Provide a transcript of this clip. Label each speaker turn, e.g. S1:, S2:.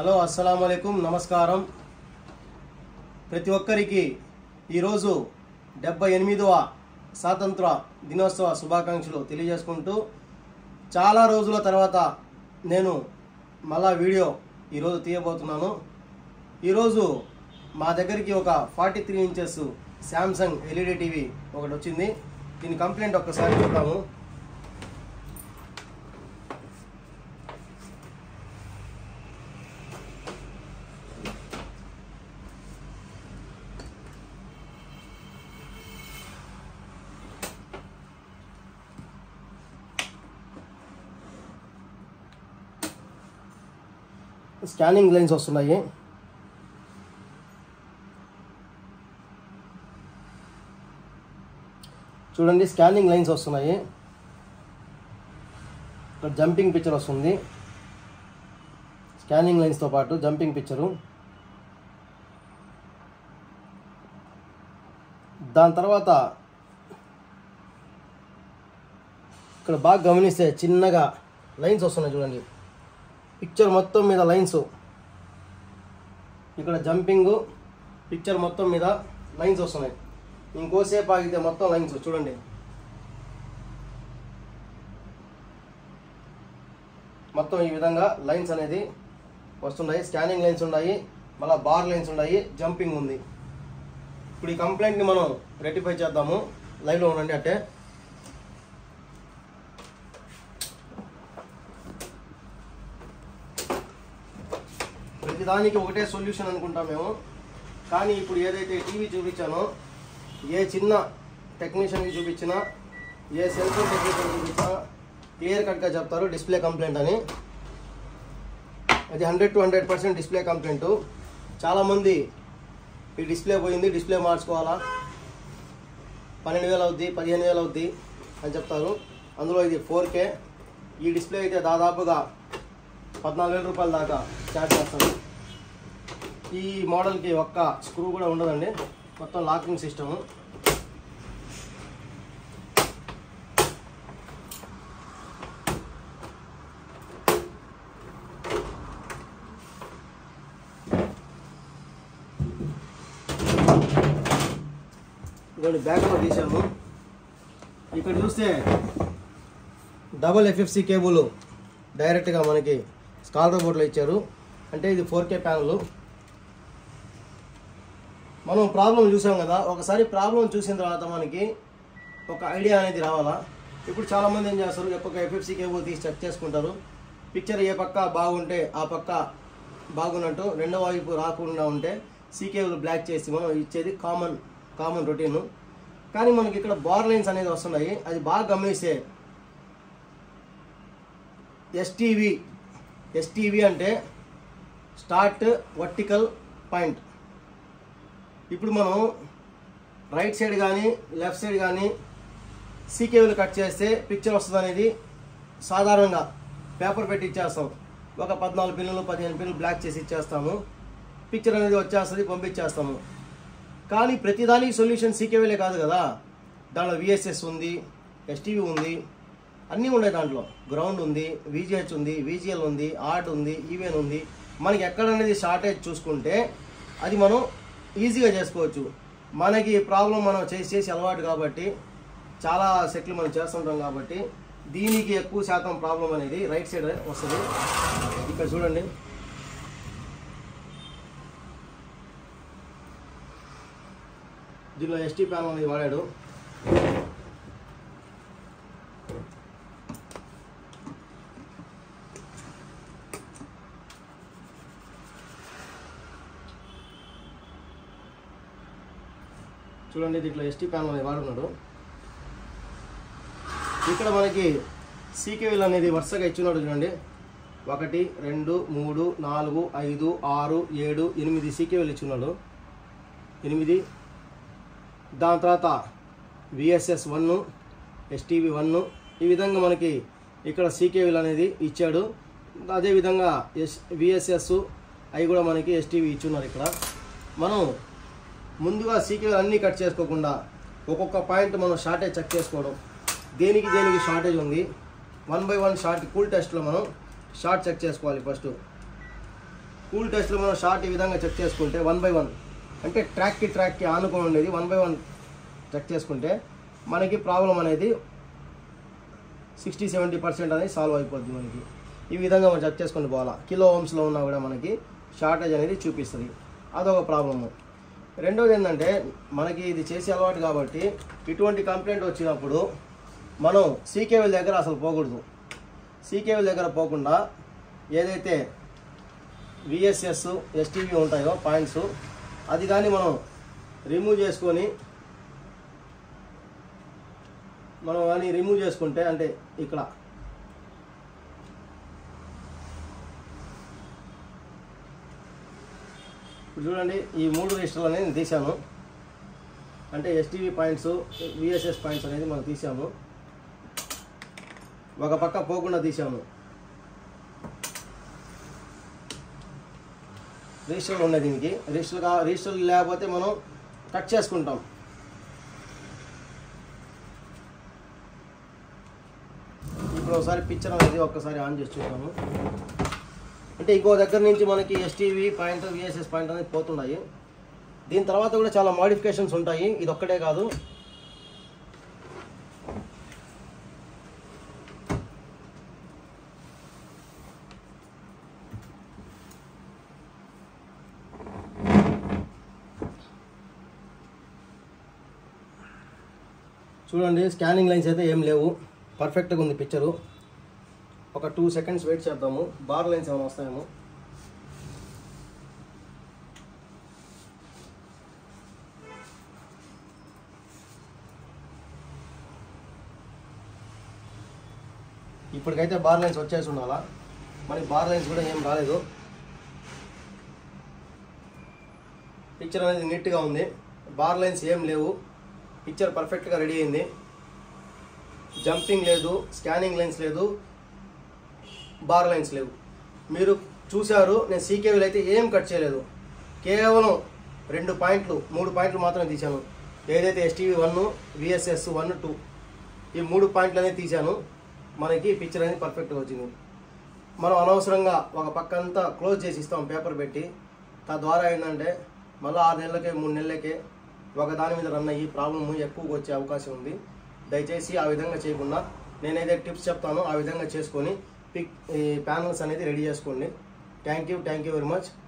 S1: hello అస్సలం అయికం నమస్కారం ప్రతి ఒక్కరికి ఈరోజు డెబ్బై ఎనిమిదవ స్వాతంత్ర దినోత్సవ శుభాకాంక్షలు తెలియజేసుకుంటూ చాలా రోజుల తర్వాత నేను మళ్ళా వీడియో ఈరోజు తీయబోతున్నాను ఈరోజు మా దగ్గరికి ఒక forty three inches Samsung LED TV ఒకటి వచ్చింది దీని కంప్లైంట్ ఒక్కసారి చూద్దాము స్కానింగ్ లైన్స్ వస్తున్నాయి చూడండి స్కానింగ్ లైన్స్ వస్తున్నాయి ఇక్కడ జంపింగ్ పిక్చర్ వస్తుంది స్కానింగ్ లైన్స్తో పాటు జంపింగ్ పిక్చరు దాని తర్వాత ఇక్కడ బాగా గమనిస్తే చిన్నగా లైన్స్ వస్తున్నాయి చూడండి పిక్చర్ మొత్తం మీద లైన్స్ ఇక్కడ జంపింగ్ పిక్చర్ మొత్తం మీద లైన్స్ వస్తున్నాయి ఇంకోసేపు ఆగితే మొత్తం లైన్స్ చూడండి మొత్తం ఈ విధంగా లైన్స్ అనేది వస్తున్నాయి స్కానింగ్ లైన్స్ ఉన్నాయి మళ్ళీ బార్ లైన్స్ ఉన్నాయి జంపింగ్ ఉంది ఇప్పుడు ఈ కంప్లైంట్ని మనం రెక్టిఫై చేద్దాము లైవ్లో ఉండండి అంటే ప్రతిదానికి ఒకటే సొల్యూషన్ అనుకుంటాం మేము కానీ ఇప్పుడు ఏదైతే టీవీ చూపించానో ఏ చిన్న టెక్నీషియన్కి చూపించినా ఏ సెల్ ఫోన్ టెక్నీషియన్ చూపించినా క్లియర్ కట్గా చెప్తారు డిస్ప్లే కంప్లైంట్ అని అది hundred to hundred percent display complaint చాలామంది ఈ డిస్ప్లే పోయింది డిస్ప్లే మార్చుకోవాలా పన్నెండు వేలు అవుద్ది పదిహేను వేలు అవుద్ది అని చెప్తారు అందులో ఇది ఫోర్ కే ఈ డిస్ప్లే అయితే దాదాపుగా పద్నాలుగు వేల రూపాయల దాకా ఛార్జ్ చేస్తారు ఈ మోడల్కి ఒక్క స్క్రూ కూడా ఉండదండి మొత్తం లాకింగ్ సిస్టము ఇదిగోండి బ్యాక్లో తీసాము ఇక్కడ చూస్తే డబల్ ఎఫ్ఎఫ్సి కేబుల్ డైరెక్ట్గా మనకి స్కాలర్ బోర్డులో ఇచ్చారు అంటే ఇది ఫోర్ కే ప్యానల్ మనం ప్రాబ్లం చూసాం కదా ఒకసారి ప్రాబ్లం చూసిన తర్వాత మనకి ఒక ఐడియా అనేది రావాలా ఇప్పుడు చాలామంది ఏం చేస్తారు ఒక్కొక్క ఎఫ్ఎఫ్సి కేబుల్ తీసి చెక్ చేసుకుంటారు పిక్చర్ ఏ పక్క బాగుంటే ఆ పక్క బాగున్నట్టు రెండో వైపు రాకుండా ఉంటే సీ కేబుల్ బ్లాక్ చేసి మనం ఇచ్చేది కామన్ కామన్ రొటీన్ కానీ మనకి ఇక్కడ బార్ లైన్స్ అనేది వస్తున్నాయి అది బాగా గమనిస్తే ఎస్టీవీ ఎస్టీవీ అంటే స్టార్ట్ వర్టికల్ పాయింట్ ఇప్పుడు మనం రైట్ సైడ్ కానీ లెఫ్ట్ సైడ్ కానీ సీకేబుల్ కట్ చేస్తే పిక్చర్ వస్తుంది అనేది సాధారణంగా పేపర్ పెట్టి ఇచ్చేస్తాం ఒక పద్నాలుగు పిల్లలు పదిహేను పిల్లలు బ్లాక్ చేసి ఇచ్చేస్తాము పిక్చర్ అనేది వచ్చేస్తుంది పంపించేస్తాము కానీ ప్రతిదానికి సొల్యూషన్ సీకేవీలే కాదు కదా దాంట్లో విఎస్ఎస్ ఉంది ఎస్టీవీ ఉంది అన్నీ ఉన్నాయి దాంట్లో గ్రౌండ్ ఉంది విజిహెచ్ ఉంది విజిఎల్ ఉంది ఆర్ట్ ఉంది ఈవెన్ ఉంది మనకి ఎక్కడ అనేది షార్టేజ్ చూసుకుంటే అది మనం ఈజీగా చేసుకోవచ్చు మనకి ప్రాబ్లం మనం చేసి చేసి అలవాటు కాబట్టి చాలా సెట్లు మనం చేస్తుంటాం కాబట్టి దీనికి ఎక్కువ శాతం ప్రాబ్లం అనేది రైట్ సైడ్ వస్తుంది ఇక్కడ చూడండి దీనిలో ఎస్టీ ప్యానల్ అనేది వాడాడు చూడండి దీంట్లో ఎస్టీ ప్యానల్ అనేది వాడున్నాడు ఇక్కడ మనకి సీకేవీల్ అనేది వరుసగా ఇచ్చున్నాడు చూడండి ఒకటి రెండు మూడు నాలుగు ఐదు ఆరు ఏడు ఎనిమిది సీకేవీలు ఇచ్చున్నాడు ఎనిమిది దాని తర్వాత విఎస్ఎస్ వన్ ఎస్టీవీ వన్ ఈ విధంగా మనకి ఇక్కడ సీకేవీల్ అనేది ఇచ్చాడు అదేవిధంగా ఎస్ విఎస్ఎస్ అవి కూడా మనకి ఎస్టీవీ ఇచ్చున్నారు ఇక్కడ మనం ముందుగా సీకేవీల్ అన్నీ కట్ చేసుకోకుండా ఒక్కొక్క పాయింట్ మనం షార్టేజ్ చెక్ చేసుకోవడం దేనికి దేనికి షార్టేజ్ ఉంది one by one short cool టెస్ట్లో మనం షార్ట్ చెక్ చేసుకోవాలి ఫస్ట్ కూల్ టెస్ట్లో మనం షార్ట్ ఈ విధంగా చెక్ చేసుకుంటే వన్ బై వన్ అంటే ట్రాక్కి ట్రాక్కి ఆనుకొని ఉండేది వన్ బై వన్ చెక్ చేసుకుంటే మనకి ప్రాబ్లం అనేది సిక్స్టీ సెవెంటీ పర్సెంట్ అనేది సాల్వ్ అయిపోద్ది మనకి ఈ విధంగా మనం చెక్ చేసుకుని పోవాలా కిలో ఓమ్స్లో ఉన్నా కూడా మనకి షార్టేజ్ అనేది చూపిస్తుంది అదొక ప్రాబ్లము రెండోది ఏంటంటే మనకి ఇది చేసే అలవాటు కాబట్టి ఇటువంటి కంప్లైంట్ వచ్చినప్పుడు మనం సీకేవల్ దగ్గర అసలు పోకూడదు సీకేవల్ దగ్గర పోకుండా ఏదైతే విఎస్ఎస్ ఎస్టీవీ ఉంటాయో పాయింట్స్ అది కానీ మనం రిమూవ్ చేసుకొని మనం కానీ రిమూవ్ చేసుకుంటే అంటే ఇక్కడ ఇప్పుడు చూడండి ఈ మూడు రిజిస్టర్లు అనేది నేను తీసాను అంటే ఎస్టీవీ పాయింట్స్ విఎస్ఎస్ పాయింట్స్ అనేది మనం తీసాము ఒక పక్క పోకుండా తీసాము రిజిస్టర్లు ఉన్నాయి దీనికి రిజిస్టర్ కా రిజిస్టర్ లేకపోతే మనం కట్ చేసుకుంటాం ఇప్పుడు ఒకసారి పిక్చర్ అనేది ఒక్కసారి ఆన్ చేసి చూద్దాము అంటే ఇంకో దగ్గర నుంచి మనకి ఎస్టీవీ పాయింట్ విఎస్ఎస్ పాయింట్ అనేది పోతున్నాయి దీని తర్వాత కూడా చాలా మాడిఫికేషన్స్ ఉంటాయి ఇది ఒక్కటే కాదు చూడండి స్కానింగ్ లైన్స్ అయితే ఏం లేవు పర్ఫెక్ట్గా ఉంది పిక్చరు ఒక టూ సెకండ్స్ వెయిట్ చేద్దాము బార్ లైన్స్ ఏమైనా వస్తాయేమో ఇప్పటికైతే బార్ లైన్స్ వచ్చేసి ఉండాలా మరి బార్ లైన్స్ కూడా ఏం రాలేదు పిక్చర్ అనేది నీట్గా ఉంది బార్ లైన్స్ ఏం లేవు పిక్చర్ పర్ఫెక్ట్గా రెడీ అయింది జంపింగ్ లేదు స్కానింగ్ లైన్స్ లేదు బార్ లైన్స్ లేవు మీరు చూశారు నేను సీకేవీలు అయితే ఏం కట్ చేయలేదు కేవలం రెండు పాయింట్లు మూడు పాయింట్లు మాత్రమే తీశాను ఏదైతే STV one VSS one two ఈ మూడు పాయింట్లు అనేది తీశాను మనకి పిక్చర్ అనేది పర్ఫెక్ట్గా వచ్చింది మనం అనవసరంగా ఒక పక్క అంతా క్లోజ్ చేసి ఇస్తాం పేపర్ పెట్టి తద్వారా ఏంటంటే మళ్ళీ ఆరు నెలలకే మూడు నెలలకే ఒక దాని మీద రన్ అయ్యి ప్రాబ్లమ్ ఎక్కువగా వచ్చే అవకాశం ఉంది దయచేసి ఆ విధంగా చేయకుండా నేనైతే టిప్స్ చెప్తానో ఆ విధంగా చేసుకొని పిక్ ఈ ప్యానల్స్ అనేది రెడీ చేసుకోండి thank you thank you very much